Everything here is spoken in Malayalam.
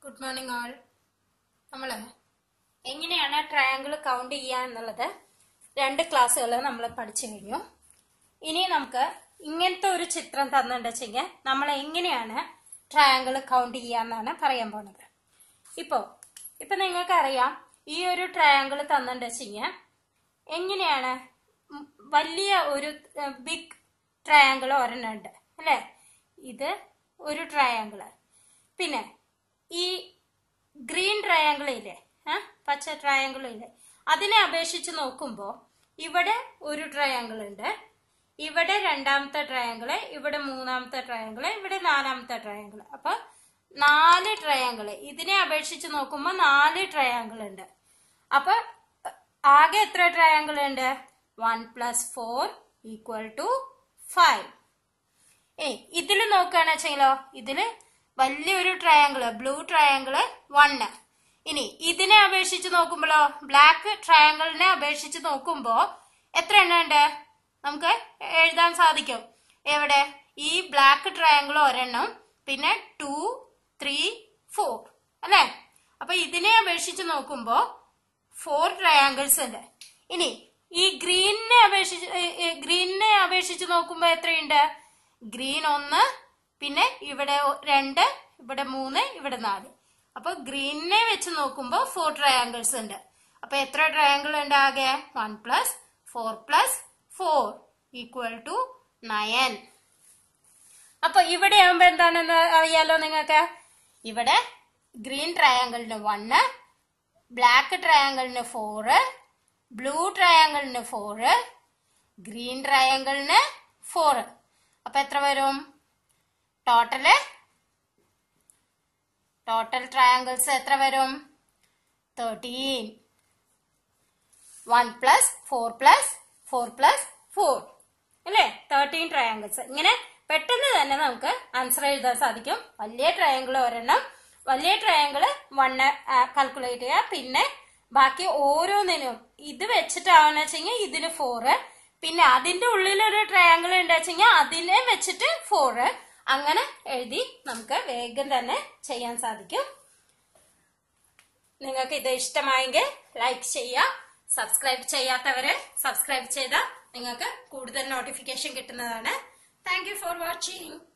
ഗുഡ് മോർണിംഗ് ആൾ നമ്മൾ എങ്ങനെയാണ് ട്രയാങ്കിൾ കൗണ്ട് ചെയ്യുക എന്നുള്ളത് രണ്ട് ക്ലാസ്സുകൾ നമ്മൾ പഠിച്ചു കഴിഞ്ഞു ഇനി നമുക്ക് ഇങ്ങനത്തെ ഒരു ചിത്രം തന്നിട്ടുണ്ടെങ്കിൽ നമ്മൾ എങ്ങനെയാണ് ട്രയാങ്കിൾ കൗണ്ട് ചെയ്യുക എന്നാണ് പറയാൻ പോണത് ഇപ്പോൾ ഇപ്പം നിങ്ങൾക്കറിയാം ഈ ഒരു ട്രയാങ്കിൾ തന്നിട്ടുണ്ടെങ്കിൽ എങ്ങനെയാണ് ഉം, വലിയ ഒരു ബിഗ് ട്രയാങ്കിൾ ഒരെണ്ണം ഉണ്ട് അല്ലേ ഇത് ഒരു ട്രയാങ്കിള് പിന്നെ ഈ ഗ്രീൻ ട്രയാങ്കിൾ ഇല്ലേ ആ പച്ച ട്രയാങ്കിൾ ഇല്ലേ അതിനെ അപേക്ഷിച്ച് നോക്കുമ്പോൾ ഇവിടെ ഒരു ട്രയാങ്കിൾ ഉണ്ട് ഇവിടെ രണ്ടാമത്തെ ട്രയാങ്കിള് ഇവിടെ മൂന്നാമത്തെ ട്രയാങ്കിള് ഇവിടെ നാലാമത്തെ ട്രയാങ്കിൾ അപ്പൊ നാല് ട്രയാങ്കിൾ ഇതിനെ അപേക്ഷിച്ച് നോക്കുമ്പോൾ നാല് ട്രയാങ്കിൾ ഉണ്ട് അപ്പൊ ആകെ എത്ര ട്രയാങ്കിൾ ഉണ്ട് one plus four equal to five ഏയ് ഇതിൽ നോക്കുകയാണെന്ന് വെച്ചെങ്കിലോ ഇതില് വലിയൊരു ട്രയാങ്കിള് ബ്ലൂ ട്രയാങ്കിള് വണ്ണ് ഇനി ഇതിനെ അപേക്ഷിച്ച് നോക്കുമ്പോഴോ ബ്ലാക്ക് ട്രയാങ്കിളിനെ അപേക്ഷിച്ച് നോക്കുമ്പോ എത്ര എണ്ണം ഉണ്ട് നമുക്ക് എഴുതാൻ സാധിക്കും എവിടെ ഈ ബ്ലാക്ക് ട്രയാങ്കിൾ ഒരെണ്ണം പിന്നെ ടു ത്രീ ഫോർ അല്ലേ അപ്പൊ ഇതിനെ അപേക്ഷിച്ച് നോക്കുമ്പോ ഫോർ ട്രയാങ്കിൾസ് ഉണ്ട് ഇനി ഈ ഗ്രീനിനെ അപേക്ഷിച്ച് ഗ്രീനിനെ അപേക്ഷിച്ച് നോക്കുമ്പോ എത്രയുണ്ട് ഗ്രീൻ ഒന്ന് പിന്നെ ഇവിടെ ഒ- രണ്ട് ഇവിടെ മൂന്ന് ഇവിടെ നാല് അപ്പൊ ഗ്രീനിനെ വെച്ച് നോക്കുമ്പോ ഫോർ ട്രയാങ്കിൾസ് ഉണ്ട് അപ്പൊ എത്ര ട്രയാങ്കിൾ ഉണ്ട് ആകെ one plus four plus four equal to nine അപ്പൊ ഇവിടെ ആകുമ്പോ എന്താണെന്ന് അറിയാലോ നിങ്ങൾക്ക് ഇവിടെ ഗ്രീൻ ട്രയാങ്കിളിന് വണ്ണ് ബ്ലാക്ക് ട്രയാങ്കിളിന് ഫോറ് ബ്ലൂ ട്രയാങ്കിളിന് ഫോറ് ഗ്രീൻ ട്രയാങ്കിളിന് ഫോറ് അപ്പൊ എത്ര വരും ടോട്ടല് ടോട്ടൽ ട്രയാങ്കിൾസ് എത്ര വരും thirteen one plus four plus four plus four അല്ലേ തേർട്ടീൻ ട്രയാങ്കിൾസ് ഇങ്ങനെ പെട്ടെന്ന് തന്നെ നമുക്ക് ആൻസർ എഴുതാൻ സാധിക്കും വലിയ ട്രയാങ്കിൾ ഒരെണ്ണം വലിയ ട്രയാങ്കിൾ വണ്ണ് കാൽക്കുലേറ്റ് ചെയ്യുക പിന്നെ ബാക്കി ഓരോന്നിനും ഇത് വെച്ചിട്ടാണെന്ന് വെച്ചെങ്കിൽ ഇതിന് ഫോറ് പിന്നെ അതിന്റെ ഉള്ളിൽ ഒരു ട്രയാങ്കിൾ ഉണ്ട് വെച്ചെങ്കിൽ അതിനെ വെച്ചിട്ട് ഫോറ് അങ്ങനെ എഴുതി നമുക്ക് വേഗം തന്നെ ചെയ്യാൻ സാധിക്കും നിങ്ങൾക്ക് ഇത് ഇഷ്ടമായെങ്കിൽ ലൈക്ക് ചെയ്യുക സബ്സ്ക്രൈബ് ചെയ്യാത്തവര് സബ്സ്ക്രൈബ് ചെയ്താൽ നിങ്ങൾക്ക് കൂടുതൽ നോട്ടിഫിക്കേഷൻ കിട്ടുന്നതാണ് താങ്ക് യു ഫോർ വാച്ചിങ്